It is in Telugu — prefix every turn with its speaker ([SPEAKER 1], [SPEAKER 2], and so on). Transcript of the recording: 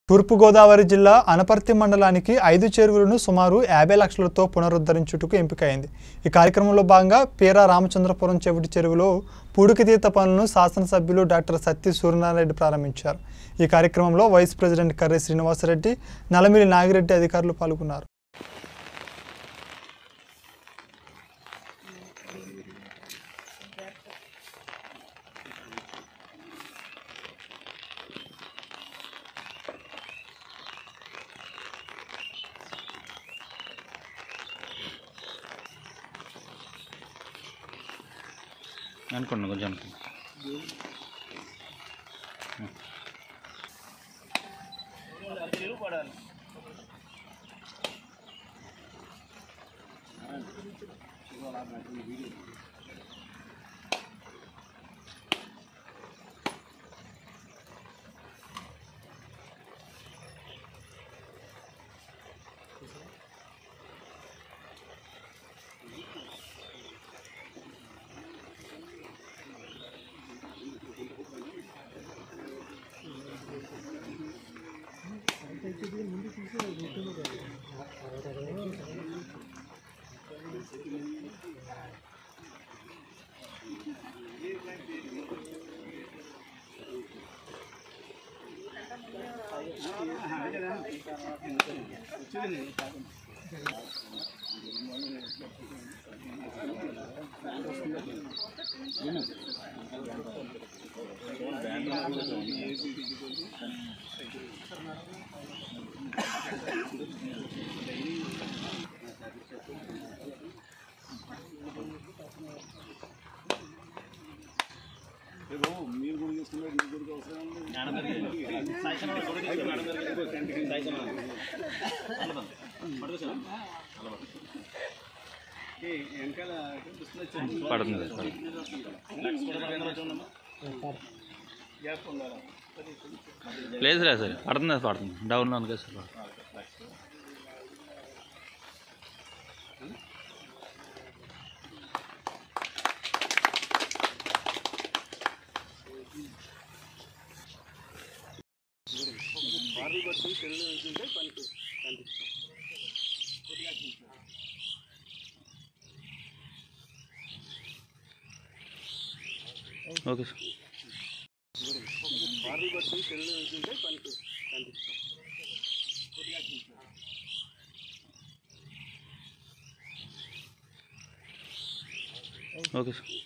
[SPEAKER 1] తూర్పుగోదావరి జిల్లా అనపర్తి మండలానికి ఐదు చెరువులను సుమారు యాభై లక్షలతో పునరుద్ధరించుటకు ఎంపికైంది ఈ కార్యక్రమంలో భాగంగా పీరా రామచంద్రపురం చెవిటి చెరువులో పూడికతీత పనులను శాసనసభ్యులు డాక్టర్ సత్తి సూర్యనారాయణ ప్రారంభించారు ఈ కార్యక్రమంలో వైస్ ప్రెసిడెంట్ కర్రీ శ్రీనివాసరెడ్డి నలమిలి నాగిరెడ్డి అధికారులు పాల్గొన్నారు
[SPEAKER 2] అనుకోండి కొంచెం అనుకోండి పడుతుంది లేదు లేదు సరే పడుతుంది అది పడుతుంది డౌన్లో అందుకే sir okay sir okay sir